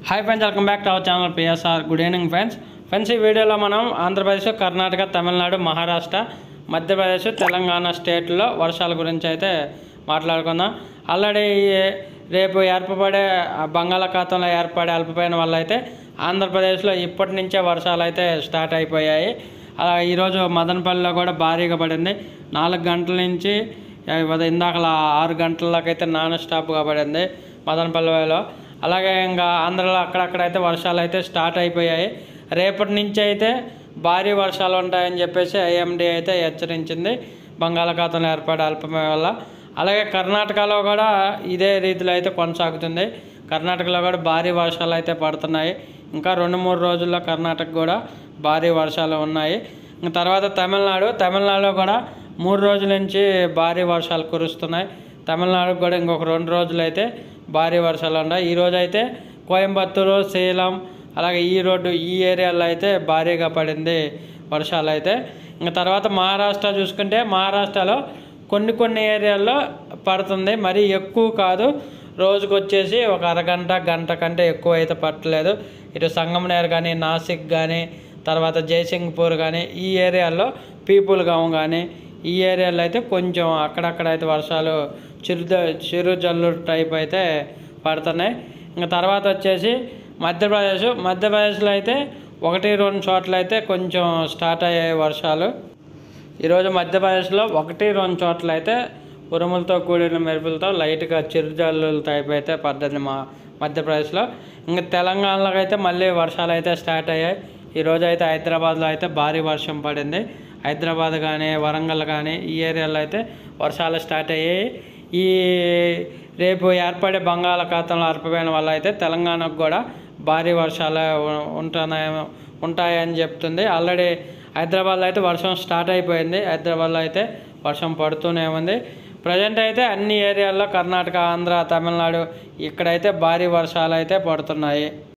hi friends welcome back to our channel PSR good evening friends friends ఈ వీడియోలో మనం ఆంధ్రప్రదేశ్ కర్ణాటక తమిళనాడు మహారాష్ట్ర మధ్యప్రదేశ్ తెలంగాణ స్టేట్లో వర్షాల గురించి అయితే మాట్లాడుకుందాం ఆల్రెడీ రేపు ఏర్పడే ఆ బంగాళాఖాతంలో ఏర్పడే అల్పపీడనం వల్ల అయితే ఆంధ్రప్రదేశ్లో ఇప్పటి నుంచే వర్షాలు అయితే స్టార్ట్ అయిపోయాయి అలా ఈరోజు మదనపల్లిలో కూడా భారీగా పడింది నాలుగు గంటల నుంచి ఇందాక ఆరు గంటలకైతే నాన్ స్టాప్గా పడింది మదనపల్లిలో అలాగే ఇంకా ఆంధ్రలో అక్కడక్కడైతే వర్షాలు అయితే స్టార్ట్ అయిపోయాయి రేపటి నుంచి అయితే భారీ వర్షాలు ఉంటాయని చెప్పేసి ఐఎండీ అయితే హెచ్చరించింది బంగాళాఖాతంలో ఏర్పడే అల్పమే వల్ల అలాగే కర్ణాటకలో కూడా ఇదే రీతిలో అయితే కొనసాగుతుంది కర్ణాటకలో కూడా భారీ వర్షాలు అయితే పడుతున్నాయి ఇంకా రెండు మూడు రోజుల్లో కర్ణాటక కూడా భారీ వర్షాలు ఉన్నాయి ఇంకా తర్వాత తమిళనాడు తమిళనాడులో కూడా మూడు రోజుల నుంచి భారీ వర్షాలు కురుస్తున్నాయి తమిళనాడుకు కూడా ఇంకొక రెండు రోజులు అయితే భారీ వర్షాలు ఉన్నాయి ఈరోజు అయితే కోయంబత్తూరు సేలం అలాగే ఈ రోడ్డు ఈ ఏరియాలో అయితే భారీగా పడింది వర్షాలు అయితే ఇంకా తర్వాత మహారాష్ట్ర చూసుకుంటే మహారాష్ట్రలో కొన్ని కొన్ని ఏరియాల్లో పడుతుంది మరీ ఎక్కువ కాదు రోజుకు వచ్చేసి ఒక అరగంట గంట కంటే ఎక్కువ అయితే పట్టలేదు ఇటు సంగమనేర్ కానీ నాసిక్ కానీ తర్వాత జయసింగ్పూర్ కానీ ఈ ఏరియాల్లో పీపుల్ గాం కానీ ఈ ఏరియాలో అయితే కొంచెం అక్కడక్కడ అయితే వర్షాలు చిరు చిరు జల్లు టైప్ అయితే పడుతున్నాయి ఇంకా తర్వాత వచ్చేసి మధ్యప్రదేశ్ మధ్యప్రదేశ్లో అయితే ఒకటి రెండు చోట్ల అయితే కొంచెం స్టార్ట్ అయ్యాయి వర్షాలు ఈరోజు మధ్యప్రదేశ్లో ఒకటి రెండు చోట్ల అయితే ఉరుములతో కూడిన మెరుపులతో లైట్గా చిరుజల్లుల టైప్ అయితే పడ్డది మా మధ్యప్రదేశ్లో ఇంకా తెలంగాణలో అయితే మళ్ళీ వర్షాలు అయితే స్టార్ట్ అయ్యాయి ఈరోజు అయితే హైదరాబాద్లో అయితే భారీ వర్షం పడింది హైదరాబాద్ కానీ వరంగల్ కానీ ఈ ఏరియాలో అయితే వర్షాలు స్టార్ట్ అయ్యాయి ఈ రేపు ఏర్పడే బంగాళాఖాతంలో అల్పమైన వల్ల అయితే తెలంగాణకు కూడా భారీ వర్షాలు ఉంటున్నాయి ఉంటాయని చెప్తుంది ఆల్రెడీ హైదరాబాద్లో అయితే వర్షం స్టార్ట్ అయిపోయింది హైదరాబాద్లో అయితే వర్షం పడుతూనే ఉంది ప్రజెంట్ అయితే అన్ని ఏరియాల్లో కర్ణాటక ఆంధ్ర తమిళనాడు ఇక్కడైతే భారీ వర్షాలు అయితే పడుతున్నాయి